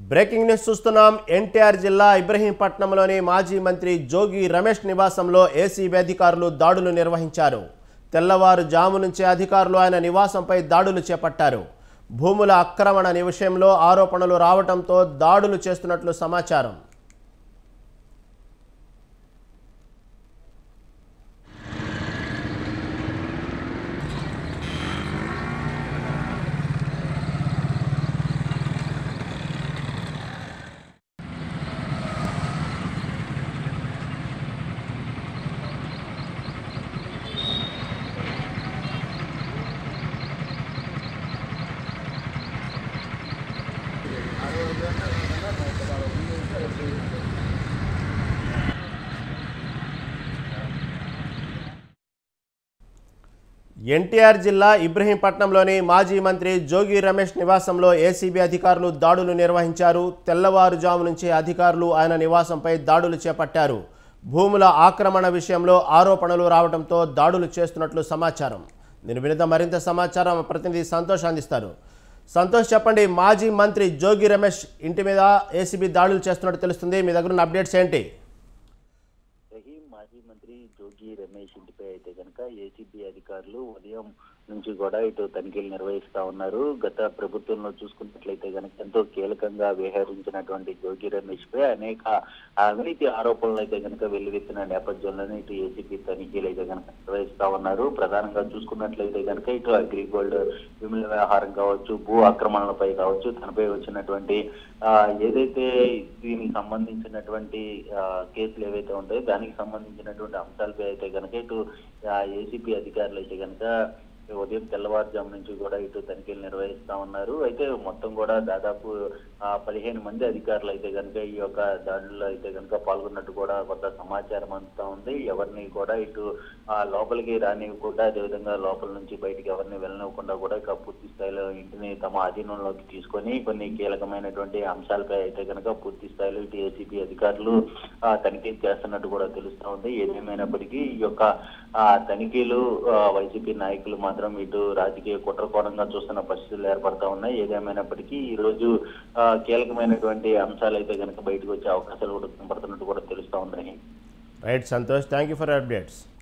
breaking news చూస్తున్నాం ఎన్టీఆర్ జిల్లా ఇబ్రహీంపట్నంలోని మాజీ మంత్రి జోగి రమేష్ నివాసంలో ఏసీబీ అధికారులు దాడులు నిర్వహించారు తెల్లవారుజాము నుంచే అధికారులు ఆయన నివాసంపై దాడులు చేపట్టారు భూముల ఆక్రమణ విషయంలో ఆరోపణలు రావడంతో దాడులు చేస్తున్నట్లు సమాచారం ఎన్టీఆర్ జిల్లా ఇబ్రహీంపట్నంలోని మాజీ మంత్రి జోగి రమేష్ నివాసంలో ఏసీబీ అధికారులు దాడులు నిర్వహించారు తెల్లవారుజాము నుంచి అధికారులు ఆయన నివాసంపై దాడులు చేపట్టారు భూముల ఆక్రమణ విషయంలో ఆరోపణలు రావడంతో దాడులు చేస్తున్నట్లు సమాచారం దీని మీద మరింత సమాచారం మా ప్రతినిధి సంతోష్ అందిస్తారు సంతోష్ చెప్పండి మాజీ మంత్రి జోగి రమేష్ ఇంటి మీద ఏసీబీ దాడులు చేస్తున్నట్టు తెలుస్తుంది మీ దగ్గర ఉన్న అప్డేట్స్ ఏంటి రహీం మాజీ మంత్రి జోగి రమేష్ ఇంటిపై అయితే కనుక ఏసీబీ అధికారులు ఉదయం నుంచి కూడా ఇటు తనిఖీలు నిర్వహిస్తా ఉన్నారు గత ప్రభుత్వంలో చూసుకున్నట్లయితే కనుక ఎంతో కీలకంగా వ్యవహరించినటువంటి జోగి రమేష్ పై అనేక అవినీతి ఆరోపణలు అయితే కనుక వెల్లువెత్తిన నేపథ్యంలోనే ఇటు ఏసీబీ తనిఖీలు అయితే కనుక నిర్వహిస్తా ఉన్నారు ప్రధానంగా చూసుకున్నట్లయితే కనుక ఇటు అగ్రిగోల్డ్ విమల వ్యవహారం కావచ్చు భూ ఆక్రమణలపై కావచ్చు తనపై వచ్చినటువంటి ఆ, ఏదైతే దీనికి సంబంధించినటువంటి ఆ, కేసులు ఏవైతే ఉంటాయో దానికి సంబంధించినటువంటి అంశాలపై అయితే కనుక ఇటు ఏసీపీ అధికారులు అయితే కనుక ఉదయం తెల్లవారుజాము నుంచి కూడా ఇటు తనిఖీలు నిర్వహిస్తా ఉన్నారు అయితే మొత్తం కూడా దాదాపు ఆ, పదిహేను మంది అధికారులు అయితే కనుక ఈ యొక్క దాడుల్లో అయితే కనుక పాల్గొన్నట్టు కూడా కొంత సమాచారం అందుతా ఉంది ఎవరిని కూడా ఇటు ఆ, లోపలికి రానివ్వకుండా అదేవిధంగా లోపల నుంచి బయటికి ఎవరిని వెళ్ళనివ్వకుండా కూడా ఇక పూర్తి స్థాయిలో ఇంటిని తమ ఆధీనంలోకి తీసుకొని కొన్ని కీలకమైనటువంటి అంశాలపై అయితే కనుక పూర్తి స్థాయిలో ఇటు ఏసీబీ అధికారులు ఆ, తనిఖీ చేస్తున్నట్టు కూడా తెలుస్తా ఉంది ఏదేమైనప్పటికీ ఈ యొక్క ఆ, తనిఖీలు ఆ, వైసీపీ నాయకులు మాత్రం ఇటు రాజకీయ కుట్రకోణంగా చూస్తున్న పరిస్థితులు ఏర్పడతా ఉన్నాయి ఏదేమైనప్పటికీ ఈ రోజు ఆ, కీలకమైనటువంటి అంశాలు అయితే కనుక బయటకు వచ్చే అవకాశాలు కూడా కనపడుతున్నట్టు కూడా తెలుస్తా ఉన్నాయి right Santosh thank you for updates